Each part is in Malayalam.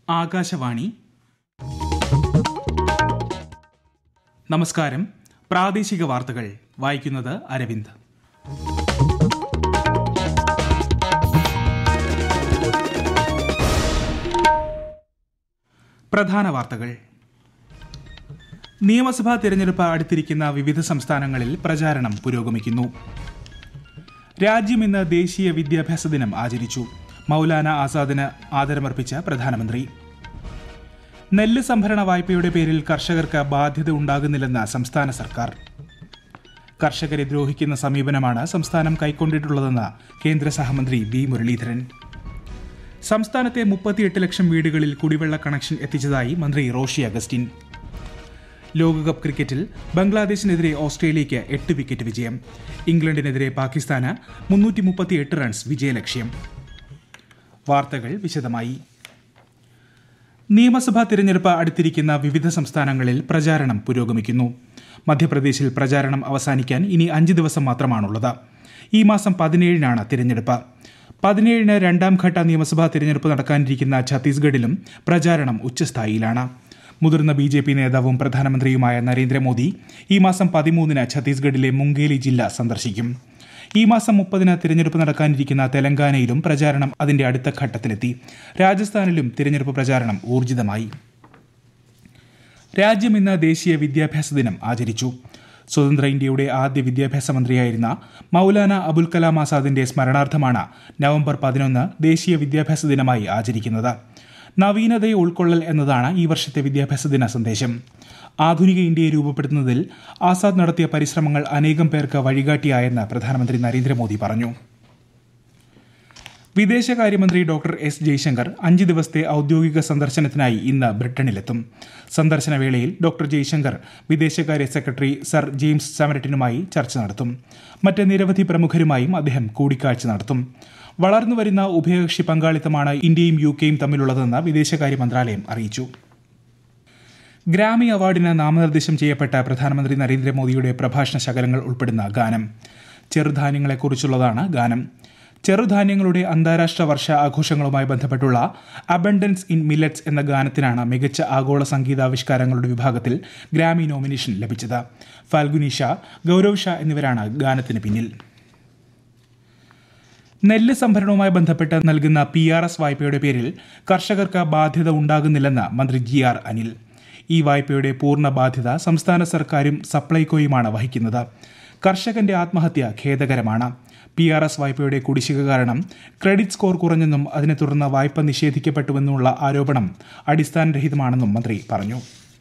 ആകാശവാണി നമസ്കാരം പ്രാദേശിക വാർത്തകൾ വായിക്കുന്നത് അരവിന്ദ് പ്രധാന വാർത്തകൾ നിയമസഭാ തിരഞ്ഞെടുപ്പ് അടുത്തിരിക്കുന്ന വിവിധ സംസ്ഥാനങ്ങളിൽ പ്രചാരണം പുരോഗമിക്കുന്നു രാജ്യം ഇന്ന് ദേശീയ വിദ്യാഭ്യാസ ദിനം ആചരിച്ചു മൗലാന ആസാദിന് ആദരമർപ്പിച്ച പ്രധാനമന്ത്രി നെല്ല് സംഭരണ വായ്പയുടെ പേരിൽ കർഷകർക്ക് ബാധ്യത ഉണ്ടാകുന്നില്ലെന്ന് സംസ്ഥാന സർക്കാർ കർഷകരെ ദ്രോഹിക്കുന്ന സമീപനമാണ് സംസ്ഥാനം കൈക്കൊണ്ടിട്ടുള്ളതെന്ന് കേന്ദ്ര സഹമന്ത്രി വി മുരളീധരൻ സംസ്ഥാനത്തെ മുപ്പത്തിയെട്ട് ലക്ഷം വീടുകളിൽ കുടിവെള്ള കണക്ഷൻ എത്തിച്ചതായി മന്ത്രി റോഷി അഗസ്റ്റിൻ ലോകകപ്പ് ക്രിക്കറ്റിൽ ബംഗ്ലാദേശിനെതിരെ ഓസ്ട്രേലിയയ്ക്ക് എട്ട് വിക്കറ്റ് വിജയം ഇംഗ്ലണ്ടിനെതിരെ പാകിസ്ഥാന് മുന്നൂറ്റി മുപ്പത്തിയെട്ട് റൺസ് വിജയലക്ഷ്യം വാർത്തകൾ വിശദമായി നിയമസഭാ തിരഞ്ഞെടുപ്പ് അടുത്തിരിക്കുന്ന വിവിധ സംസ്ഥാനങ്ങളിൽ പ്രചാരണം പുരോഗമിക്കുന്നു മധ്യപ്രദേശിൽ പ്രചാരണം അവസാനിക്കാൻ ഇനി അഞ്ച് ദിവസം മാത്രമാണുള്ളത് ഈ മാസം പതിനേഴിനാണ് തിരഞ്ഞെടുപ്പ് പതിനേഴിന് രണ്ടാം ഘട്ട നിയമസഭാ തിരഞ്ഞെടുപ്പ് നടക്കാനിരിക്കുന്ന ഛത്തീസ്ഗഡിലും പ്രചാരണം ഉച്ചസ്ഥായിയിലാണ് മുതിർന്ന ബി ജെ പി നേതാവും പ്രധാനമന്ത്രിയുമായ നരേന്ദ്രമോദി ഈ മാസം പതിമൂന്നിന് ഛത്തീസ്ഗഡിലെ മുംഗേലി ജില്ല സന്ദർശിക്കും ഈ മാസം മുപ്പതിന് തിരഞ്ഞെടുപ്പ് നടക്കാനിരിക്കുന്ന തെലങ്കാനയിലും പ്രചാരണം അതിന്റെ അടുത്ത ഘട്ടത്തിലെത്തി രാജസ്ഥാനിലും തിരഞ്ഞെടുപ്പ് പ്രചാരണം ഊർജിതമായി രാജ്യം ഇന്ന് ദേശീയ വിദ്യാഭ്യാസ ദിനം ആചരിച്ചു സ്വതന്ത്ര ഇന്ത്യയുടെ ആദ്യ വിദ്യാഭ്യാസ മന്ത്രിയായിരുന്ന മൗലാന അബുൽ കലാം ആസാദിന്റെ സ്മരണാർത്ഥമാണ് നവംബർ പതിനൊന്ന് ദേശീയ വിദ്യാഭ്യാസ ദിനമായി ആചരിക്കുന്നത് നവീനതയെ ഉൾക്കൊള്ളൽ എന്നതാണ് ഈ വർഷത്തെ വിദ്യാഭ്യാസ ദിന സന്ദേശം ആധുനിക ഇന്ത്യയെ രൂപപ്പെടുത്തുന്നതിൽ ആസാദ് നടത്തിയ പരിശ്രമങ്ങൾ അനേകം പേർക്ക് വഴികാട്ടിയായെന്ന് പ്രധാനമന്ത്രി നരേന്ദ്രമോദി പറഞ്ഞു വിദേശകാര്യമന്ത്രി ഡോക്ടർ എസ് ജയശങ്കർ അഞ്ച് ദിവസത്തെ ഔദ്യോഗിക സന്ദർശനത്തിനായി ഇന്ന് ബ്രിട്ടനിലെത്തും സന്ദർശന വേളയിൽ ഡോക്ടർ ജയശങ്കർ വിദേശകാര്യ സെക്രട്ടറി സർ ജെയിംസ് സമരട്ടിനുമായി ചർച്ച നടത്തും മറ്റ് നിരവധി പ്രമുഖരുമായും അദ്ദേഹം കൂടിക്കാഴ്ച നടത്തും വളർന്നുവരുന്ന ഉഭയകക്ഷി പങ്കാളിത്തമാണ് ഇന്ത്യയും യു കെയും തമ്മിലുള്ളതെന്ന് വിദേശകാര്യ മന്ത്രാലയം അറിയിച്ചു ഗ്രാമി അവാർഡിന് നാമനിർദ്ദേശം ചെയ്യപ്പെട്ട പ്രധാനമന്ത്രി നരേന്ദ്രമോദിയുടെ പ്രഭാഷണ ശകലങ്ങൾ ഉൾപ്പെടുന്ന ഗാനം ചെറുധാന്യങ്ങളെക്കുറിച്ചുള്ളതാണ് ഗാനം ചെറുധാന്യങ്ങളുടെ അന്താരാഷ്ട്ര വർഷ ആഘോഷങ്ങളുമായി ബന്ധപ്പെട്ടുള്ള അബണ്ടൻസ് ഇൻ മില്ലറ്റ്സ് എന്ന ഗാനത്തിനാണ് മികച്ച ആഗോള സംഗീതാവിഷ്കാരങ്ങളുടെ വിഭാഗത്തിൽ ഗ്രാമി നോമിനേഷൻ ലഭിച്ചത് ഫാൽഗുനി ഷാ ഗൌരവ് ഷാ എന്നിവരാണ് ഗാനത്തിന് പിന്നിൽ നെല്ല് സംഭരണവുമായി ബന്ധപ്പെട്ട് നൽകുന്ന പി ആർ എസ് വായ്പയുടെ പേരിൽ കർഷകർക്ക് ബാധ്യത ഉണ്ടാകുന്നില്ലെന്ന് മന്ത്രി ജി ആർ അനിൽ ഈ വായ്പയുടെ പൂർണ്ണ ബാധ്യത സംസ്ഥാന സർക്കാരും സപ്ലൈകോയുമാണ് വഹിക്കുന്നത് കർഷകന്റെ ആത്മഹത്യ ഖേദകരമാണ് പി ആർ എസ് വായ്പയുടെ കുടിശ്ശിക കാരണം ക്രെഡിറ്റ് സ്കോർ കുറഞ്ഞെന്നും അതിനെ തുടർന്ന് വായ്പ നിഷേധിക്കപ്പെട്ടുവെന്നുള്ള ആരോപണം അടിസ്ഥാനരഹിതമാണെന്നും മന്ത്രി പറഞ്ഞു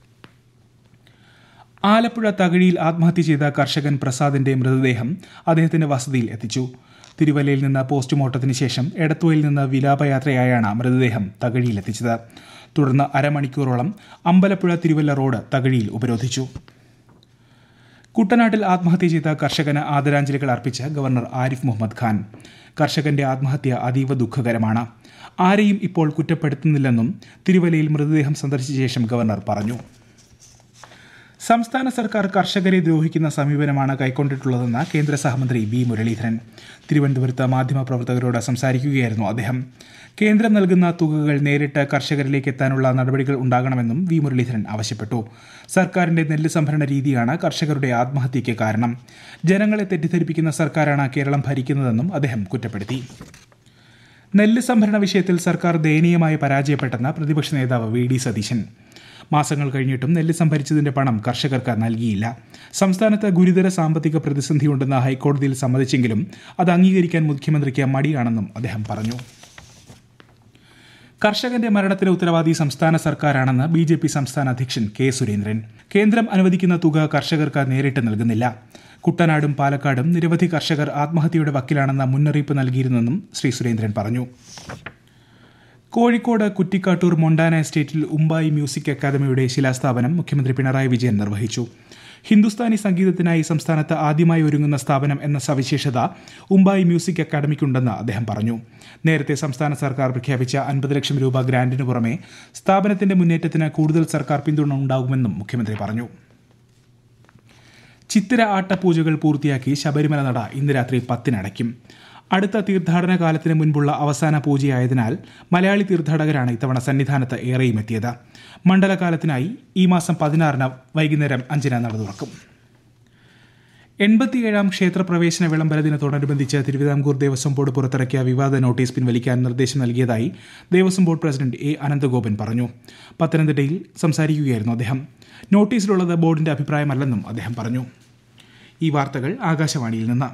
ആലപ്പുഴ തകഴിയിൽ ആത്മഹത്യ ചെയ്ത കർഷകൻ പ്രസാദിന്റെ മൃതദേഹം അദ്ദേഹത്തിന്റെ വസതിയിൽ എത്തിച്ചു തിരുവല്ലയിൽ നിന്ന് പോസ്റ്റ്മോർട്ടത്തിന് ശേഷം എടത്തുവയിൽ നിന്ന് വിലാപയാത്രയായാണ് മൃതദേഹം തകഴിയിലെത്തിച്ചത് തുടർന്ന് അരമണിക്കൂറോളം അമ്പലപ്പുഴ തിരുവല്ല റോഡ് തകഴിയിൽ ഉപരോധിച്ചു കുട്ടനാട്ടിൽ ആത്മഹത്യ ചെയ്ത കർഷകന് ആദരാഞ്ജലികൾ അർപ്പിച്ച് ഗവർണർ ആരിഫ് മുഹമ്മദ് ഖാൻ കർഷകന്റെ ആത്മഹത്യ അതീവ ദുഃഖകരമാണ് ആരെയും ഇപ്പോൾ കുറ്റപ്പെടുത്തുന്നില്ലെന്നും തിരുവല്ലയിൽ മൃതദേഹം സന്ദർശിച്ച ശേഷം ഗവർണർ പറഞ്ഞു സംസ്ഥാന സർക്കാർ കർഷകരെ ദ്രോഹിക്കുന്ന സമീപനമാണ് കൈക്കൊണ്ടിട്ടുള്ളതെന്ന് കേന്ദ്ര സഹമന്ത്രി വി മുരളീധരൻ തിരുവനന്തപുരത്ത് മാധ്യമപ്രവർത്തകരോട് സംസാരിക്കുകയായിരുന്നു അദ്ദേഹം കേന്ദ്രം നൽകുന്ന തുകകൾ നേരിട്ട് കർഷകരിലേക്ക് എത്താനുള്ള നടപടികൾ ഉണ്ടാകണമെന്നും വി മുരളീധരൻ ആവശ്യപ്പെട്ടു സർക്കാരിന്റെ നെല്ല് സംഭരണ രീതിയാണ് കർഷകരുടെ ആത്മഹത്യയ്ക്ക് കാരണം ജനങ്ങളെ തെറ്റിദ്ധരിപ്പിക്കുന്ന സർക്കാരാണ് കേരളം ഭരിക്കുന്നതെന്നും അദ്ദേഹം കുറ്റപ്പെടുത്തി നെല്ല് സംഭരണ വിഷയത്തിൽ സർക്കാർ ദയനീയമായി പരാജയപ്പെട്ടെന്ന് പ്രതിപക്ഷ നേതാവ് വി ഡി സതീശൻ മാസങ്ങൾ കഴിഞ്ഞിട്ടും നെല്ല് സംഭരിച്ചതിന്റെ പണം കർഷകർക്ക് നൽകിയില്ല സംസ്ഥാനത്ത് ഗുരുതര സാമ്പത്തിക പ്രതിസന്ധിയുണ്ടെന്ന് ഹൈക്കോടതിയിൽ സമ്മതിച്ചെങ്കിലും അത് അംഗീകരിക്കാൻ മുഖ്യമന്ത്രിക്ക് മടിയാണെന്നും അദ്ദേഹം പറഞ്ഞു കർഷകന്റെ മരണത്തിന് ഉത്തരവാദി സംസ്ഥാന സർക്കാരാണെന്ന് ബി ജെ പി സംസ്ഥാന അധ്യക്ഷൻ കെ സുരേന്ദ്രൻ കേന്ദ്രം അനുവദിക്കുന്ന തുക കർഷകർക്ക് നേരിട്ട് നൽകുന്നില്ല കുട്ടനാടും പാലക്കാടും നിരവധി കർഷകർ ആത്മഹത്യയുടെ വക്കിലാണെന്ന മുന്നറിയിപ്പ് നൽകിയിരുന്നെന്നും ശ്രീ സുരേന്ദ്രൻ പറഞ്ഞു കോഴിക്കോട് കുറ്റിക്കാട്ടൂർ മൊണ്ടാന എസ്റ്റേറ്റിൽ ഉമ്പായി മ്യൂസിക് അക്കാദമിയുടെ ശിലാസ്ഥാപനം മുഖ്യമന്ത്രി പിണറായി വിജയൻ നിർവഹിച്ചു ഹിന്ദുസ്ഥാനി സംഗീതത്തിനായി സംസ്ഥാനത്ത് ആദ്യമായി ഒരുങ്ങുന്ന സ്ഥാപനം എന്ന സവിശേഷത ഉമ്പായി മ്യൂസിക് അക്കാദമിക്കുണ്ടെന്ന് അദ്ദേഹം പറഞ്ഞു നേരത്തെ സംസ്ഥാന സർക്കാർ പ്രഖ്യാപിച്ച അൻപത് ലക്ഷം രൂപ ഗ്രാന്റിനു പുറമെ സ്ഥാപനത്തിന്റെ മുന്നേറ്റത്തിന് കൂടുതൽ സർക്കാർ പിന്തുണ ഉണ്ടാകുമെന്നും മുഖ്യമന്ത്രി പറഞ്ഞു ചിത്തിര ആട്ടപൂജകൾ പൂർത്തിയാക്കി ശബരിമല നട ഇന്ന് രാത്രി പത്തിനടയ്ക്കും അടുത്ത തീർത്ഥാടന കാലത്തിന് മുൻപുള്ള അവസാന പൂജയായതിനാൽ മലയാളി തീർത്ഥാടകരാണ് ഇത്തവണ സന്നിധാനത്ത് ഏറെയും എത്തിയത് മണ്ഡലകാലത്തിനായി ഈ മാസം പതിനാറിന് വൈകുന്നേരം അഞ്ചിന് നട തുറക്കും എൺപത്തിയേഴാം ക്ഷേത്രപ്രവേശന വിളംബര ദിനത്തോടനുബന്ധിച്ച് തിരുവിതാംകൂർ ദേവസ്വം ബോർഡ് പുറത്തിറക്കിയ വിവാദ നോട്ടീസ് പിൻവലിക്കാൻ നിർദ്ദേശം നൽകിയതായി Devaswom board president A Ananthagopan പറഞ്ഞു പത്തനംതിട്ടയിൽ സംസാരിക്കുകയായിരുന്നു അദ്ദേഹം നോട്ടീസിലുള്ളത് ബോർഡിന്റെ അഭിപ്രായമല്ലെന്നും അദ്ദേഹം പറഞ്ഞു ഈ വാർത്തകൾ ആകാശവാണിയിൽ നിന്ന്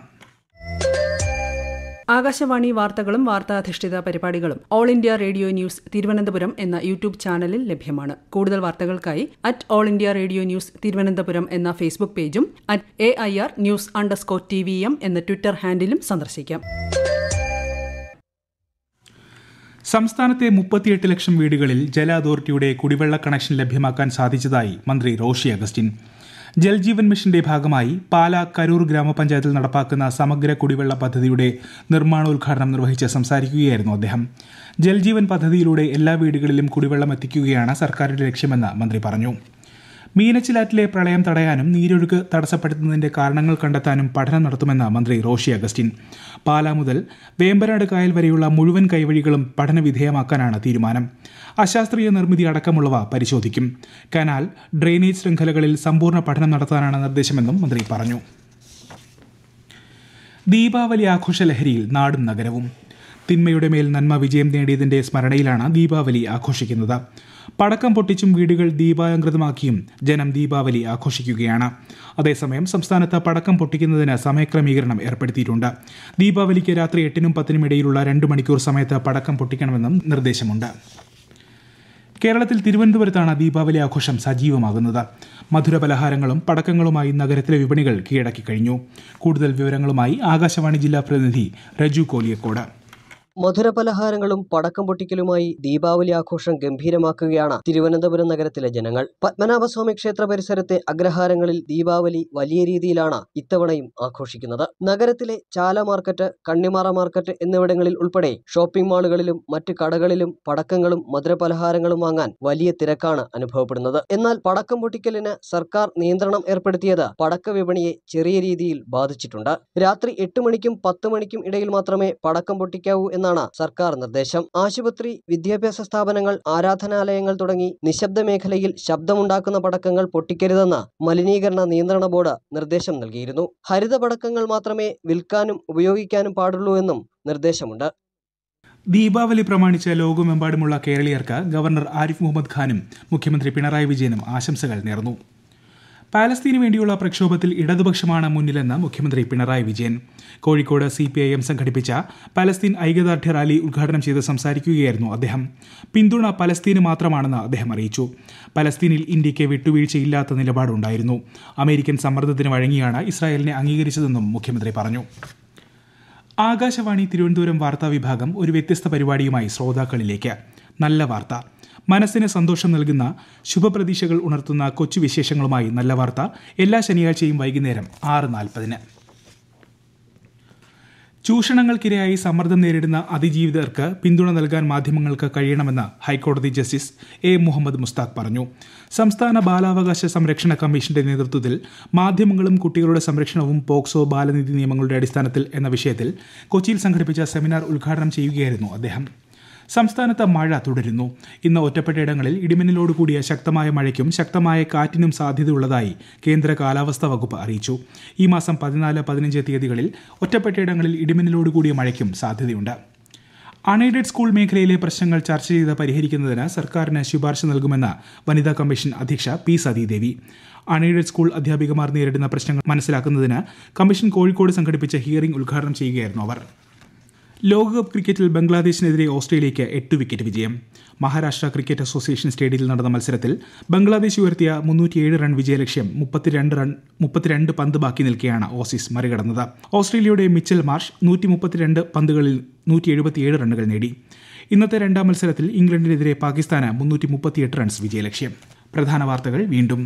ആകാശവാണി വാർത്തകളും വാർത്താധിഷ്ഠിത പരിപാടികളും all India radio news Thiruvananthapuram എന്ന യൂട്യൂബ് ചാനലിൽ ലഭ്യമാണ് കൂടുതൽ വാർത്തകൾക്കായി at all India radio news Thiruvananthapuram എന്ന ഫേസ്ബുക്ക് പേജും at A I R news underscore T V M എന്ന ട്വിറ്റർ ഹാൻഡിലും സന്ദർശിക്കാം സംസ്ഥാനത്തെ മുപ്പത്തിയെട്ട് ലക്ഷം വീടുകളിൽ ജല അതോറിറ്റിയുടെ കുടിവെള്ള കണക്ഷൻ ലഭ്യമാക്കാൻ സാധിച്ചതായി മന്ത്രി റോഷി അഗസ്റ്റിൻ ജൽജീവൻ മിഷന്റെ ഭാഗമായി പാലാ കരൂർ ഗ്രാമപഞ്ചായത്തിൽ നടപ്പാക്കുന്ന സമഗ്ര കുടിവെള്ള പദ്ധതിയുടെ നിർമ്മാണോദ്ഘാടനം നിർവഹിച്ച് സംസാരിക്കുകയായിരുന്നു അദ്ദേഹം ജൽജീവൻ പദ്ധതിയിലൂടെ എല്ലാ വീടുകളിലും കുടിവെള്ളം എത്തിക്കുകയാണ് സർക്കാരിന്റെ ലക്ഷ്യമെന്ന് മന്ത്രി പറഞ്ഞു മീനച്ചിലാറ്റിലെ പ്രളയം തടയാനും നീരൊഴുക്ക് തടസ്സപ്പെടുത്തുന്നതിന്റെ കാരണങ്ങൾ കണ്ടെത്താനും പഠനം നടത്തുമെന്ന് മന്ത്രി റോഷി അഗസ്റ്റിൻ പാലാ മുതൽ വേമ്പനാട് കായൽ വരെയുള്ള മുഴുവൻ കൈവഴികളും പഠനവിധേയമാക്കാനാണ് തീരുമാനം അശാസ്ത്രീയ നിർമ്മിതി അടക്കമുള്ളവ പരിശോധിക്കും കനാൽ ഡ്രെയിനേജ് ശൃംഖലകളിൽ സമ്പൂർണ്ണ പഠനം നടത്താനാണ് നിർദ്ദേശമെന്നും മന്ത്രി പറഞ്ഞു ദീപാവലി ആഘോഷ ലഹരിയിൽ നാടും നഗരവും തിന്മയുടെ മേൽ നന്മ വിജയം നേടിയതിന്റെ സ്മരണയിലാണ് ദീപാവലി ആഘോഷിക്കുന്നത് പടക്കം പൊട്ടിച്ചും വീടുകൾ ദീപാലങ്കൃതമാക്കിയും ജനം ദീപാവലി ആഘോഷിക്കുകയാണ് അതേസമയം സംസ്ഥാനത്ത് പടക്കം പൊട്ടിക്കുന്നതിന് സമയക്രമീകരണം ഏർപ്പെടുത്തിയിട്ടുണ്ട് ദീപാവലിക്ക് രാത്രി എട്ടിനും പത്തിനും ഇടയിലുള്ള രണ്ട് മണിക്കൂർ സമയത്ത് പടക്കം പൊട്ടിക്കണമെന്നും നിർദ്ദേശമുണ്ട് കേരളത്തിൽ തിരുവനന്തപുരത്താണ് ദീപാവലി ആഘോഷം സജീവമാകുന്നത് മധുര പലഹാരങ്ങളും പടക്കങ്ങളുമായി നഗരത്തിലെ വിപണികൾ കീഴടക്കി കഴിഞ്ഞു കൂടുതൽ വിവരങ്ങളുമായി ആകാശവാണി ജില്ലാ പ്രതിനിധി രജു കോലിയക്കോട് മധുരപലഹാരങ്ങളും പടക്കം പൊട്ടിക്കലുമായി ദീപാവലി ആഘോഷം ഗംഭീരമാക്കുകയാണ് തിരുവനന്തപുരം നഗരത്തിലെ ജനങ്ങൾ പത്മനാഭസ്വാമി ക്ഷേത്ര പരിസരത്തെ അഗ്രഹാരങ്ങളിൽ ദീപാവലി വലിയ രീതിയിലാണ് ഇത്തവണയും ആഘോഷിക്കുന്നത് നഗരത്തിലെ ചാല മാർക്കറ്റ് കണ്ണിമാറ മാർക്കറ്റ് എന്നിവിടങ്ങളിൽ ഉൾപ്പെടെ ഷോപ്പിംഗ് മാളുകളിലും മറ്റ് കടകളിലും പടക്കങ്ങളും മധുരപലഹാരങ്ങളും വാങ്ങാൻ വലിയ തിരക്കാണ് അനുഭവപ്പെടുന്നത് എന്നാൽ പടക്കം പൊട്ടിക്കലിന് സർക്കാർ നിയന്ത്രണം ഏർപ്പെടുത്തിയത് പടക്ക വിപണിയെ ചെറിയ രീതിയിൽ ബാധിച്ചിട്ടുണ്ട് രാത്രി എട്ട് മണിക്കും പത്ത് മണിക്കും ഇടയിൽ മാത്രമേ പടക്കം പൊട്ടിക്കാവൂ എന്നാണ് സർക്കാർ നിർദ്ദേശം ആശുപത്രി വിദ്യാഭ്യാസ സ്ഥാപനങ്ങൾ ആരാധനാലയങ്ങൾ തുടങ്ങി നിശബ്ദ മേഖലയിൽ ശബ്ദമുണ്ടാക്കുന്ന പടക്കങ്ങൾ പൊട്ടിക്കരുതെന്ന് മലിനീകരണ നിയന്ത്രണ ബോർഡ് നിർദ്ദേശം നൽകിയിരുന്നു ഹരിത പടക്കങ്ങൾ മാത്രമേ വിൽക്കാനും ഉപയോഗിക്കാനും പാടുള്ളൂ എന്നും നിർദ്ദേശമുണ്ട് ദീപാവലി പ്രമാണിച്ച് ലോകമെമ്പാടുമുള്ള കേരളീയർക്ക് ഗവർണർ ആരിഫ് മുഹമ്മദ് ഖാനും മുഖ്യമന്ത്രി പിണറായി വിജയനും ആശംസകൾ നേർന്നു പാലസ്തീനു വേണ്ടിയുള്ള പ്രക്ഷോഭത്തിൽ ഇടതുപക്ഷമാണ് മുന്നിലെന്ന് മുഖ്യമന്ത്രി Pinarayi Vijayan Kozhikode C P I M സംഘടിപ്പിച്ച പലസ്തീൻ ഐക്യദാർഢ്യ റാലി ഉദ്ഘാടനം ചെയ്ത് സംസാരിക്കുകയായിരുന്നു അദ്ദേഹം പിന്തുണ പലസ്തീന് മാത്രമാണെന്ന് അദ്ദേഹം അറിയിച്ചു പലസ്തീനിൽ ഇന്ത്യയ്ക്ക് വിട്ടുവീഴ്ചയില്ലാത്ത നിലപാടുണ്ടായിരുന്നു അമേരിക്കൻ സമ്മർദ്ദത്തിന് വഴങ്ങിയാണ് ഇസ്രായേലിനെ അംഗീകരിച്ചതെന്നും മുഖ്യമന്ത്രി പറഞ്ഞു ആകാശവാണി തിരുവനന്തപുരം വാർത്താ വിഭാഗം ഒരു വ്യത്യസ്ത പരിപാടിയുമായി ശ്രോതാക്കളിലേക്ക് നല്ല വാർത്ത മനസ്സിന് സന്തോഷം നൽകുന്ന ശുഭപ്രതീക്ഷകൾ ഉണർത്തുന്ന കൊച്ചു വിശേഷങ്ങളുമായി നല്ല വാർത്ത എല്ലാ ശനിയാഴ്ചയും വൈകുന്നേരം ആറ് നാൽപ്പതിന് ചൂഷണങ്ങൾക്കിരയായി സമ്മർദ്ദം നേരിടുന്ന അതിജീവിതർക്ക് പിന്തുണ നൽകാൻ മാധ്യമങ്ങൾക്ക് കഴിയണമെന്ന് ഹൈക്കോടതി ജസ്റ്റിസ് എ മുഹമ്മദ് മുസ്താഖ് പറഞ്ഞു സംസ്ഥാന ബാലാവകാശ സംരക്ഷണ കമ്മീഷന്റെ നേതൃത്വത്തിൽ മാധ്യമങ്ങളും കുട്ടികളുടെ സംരക്ഷണവും പോക്സോ ബാലനീതി നിയമങ്ങളുടെ അടിസ്ഥാനത്തിൽ എന്ന വിഷയത്തിൽ കൊച്ചിയിൽ സംഘടിപ്പിച്ച സെമിനാർ ഉദ്ഘാടനം ചെയ്യുകയായിരുന്നു അദ്ദേഹം സംസ്ഥാനത്ത് മഴ തുടരുന്നു ഇന്ന് ഒറ്റപ്പെട്ടയിടങ്ങളിൽ ഇടിമിന്നലോട് കൂടിയ ശക്തമായ മഴയ്ക്കും ശക്തമായ കാറ്റിനും സാധ്യതയുള്ളതായി കേന്ദ്ര കാലാവസ്ഥാ വകുപ്പ് അറിയിച്ചു ഈ മാസം പതിനാല് പതിനഞ്ച് തീയതികളിൽ ഒറ്റപ്പെട്ടയിടങ്ങളിൽ ഇടിമിന്നലോട് കൂടിയ മഴയ്ക്കും സാധ്യതയുണ്ട് അൺഎയ്ഡഡ് സ്കൂൾ മേഖലയിലെ പ്രശ്നങ്ങൾ ചർച്ച ചെയ്ത് പരിഹരിക്കുന്നതിന് സർക്കാരിന് ശുപാർശ നൽകുമെന്ന് വനിതാ കമ്മീഷൻ അധ്യക്ഷ പി സതീദേവി അൺഎയ്ഡഡ് സ്കൂൾ അധ്യാപികമാർ നേരിടുന്ന പ്രശ്നങ്ങൾ മനസ്സിലാക്കുന്നതിന് കമ്മീഷൻ കോഴിക്കോട് സംഘടിപ്പിച്ച ഹിയറിംഗ് ഉദ്ഘാടനം ചെയ്യുകയായിരുന്നു അവർ ലോകകപ്പ് ക്രിക്കറ്റിൽ ബംഗ്ലാദേശിനെതിരെ ഓസ്ട്രേലിയയ്ക്ക് എട്ട് വിക്കറ്റ് വിജയം മഹാരാഷ്ട്ര ക്രിക്കറ്റ് അസോസിയേഷൻ സ്റ്റേഡിയത്തിൽ നടന്ന മത്സരത്തിൽ ബംഗ്ലാദേശ് ഉയർത്തിയ മുന്നൂറ്റിയേഴ് റൺ വിജയലക്ഷ്യം മുപ്പത്തിരണ്ട് റൺ മുപ്പത്തിരണ്ട് പന്ത് ബാക്കി നിൽക്കെയാണ് ഓസീസ് മറികടന്നത് ഓസ്ട്രേലിയയുടെ മിച്ചൽ മാർഷ് നൂറ്റി മുപ്പത്തിരണ്ട് പന്തുകളിൽ നൂറ്റി എഴുപത്തിയേഴ് റണ്ണുകൾ നേടി ഇന്നത്തെ രണ്ടാം മത്സരത്തിൽ ഇംഗ്ലണ്ടിനെതിരെ പാകിസ്ഥാന് മുന്നൂറ്റി മുപ്പത്തിയെട്ട് റൺസ് വിജയലക്ഷ്യം പ്രധാന വാർത്തകൾ വീണ്ടും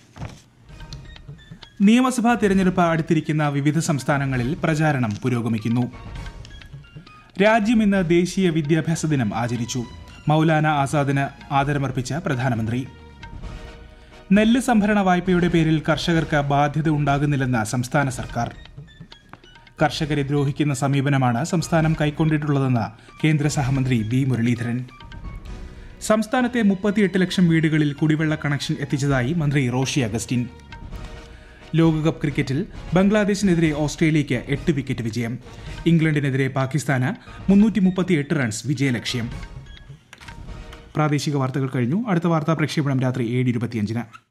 നിയമസഭാ തെരഞ്ഞെടുപ്പ് അടുത്തിരിക്കുന്ന വിവിധ സംസ്ഥാനങ്ങളിൽ പ്രചാരണം പുരോഗമിക്കുന്നു രാജ്യം ഇന്ന് ദേശീയ വിദ്യാഭ്യാസ ദിനം ആചരിച്ചു മൗലാന ആസാദിന് ആദരമർപ്പിച്ച പ്രധാനമന്ത്രി നെല്ല് സംഭരണ വായ്പയുടെ പേരിൽ കർഷകർക്ക് ബാധ്യത ഉണ്ടാകുന്നില്ലെന്ന് സംസ്ഥാന സർക്കാർ കർഷകരെ ദ്രോഹിക്കുന്ന സമീപനമാണ് സംസ്ഥാനം കൈക്കൊണ്ടിട്ടുള്ളതെന്ന് കേന്ദ്ര സഹമന്ത്രി വി മുരളീധരൻ സംസ്ഥാനത്തെ മുപ്പത്തിയെട്ട് ലക്ഷം വീടുകളിൽ കുടിവെള്ള കണക്ഷൻ എത്തിച്ചതായി മന്ത്രി റോഷി അഗസ്റ്റിൻ ലോകകപ്പ് ക്രിക്കറ്റിൽ ബംഗ്ലാദേശിനെതിരെ ഓസ്ട്രേലിയയ്ക്ക് എട്ട് വിക്കറ്റ് വിജയം ഇംഗ്ലണ്ടിനെതിരെ പാകിസ്ഥാന് മുന്നൂറ്റി മുപ്പത്തിയെട്ട് റൺസ് വിജയലക്ഷ്യം പ്രാദേശിക വാർത്തകൾ കഴിഞ്ഞു അടുത്ത വാർത്താ പ്രക്ഷേപണം രാത്രി ഏഴ് ഇരുപത്തിയഞ്ചിന്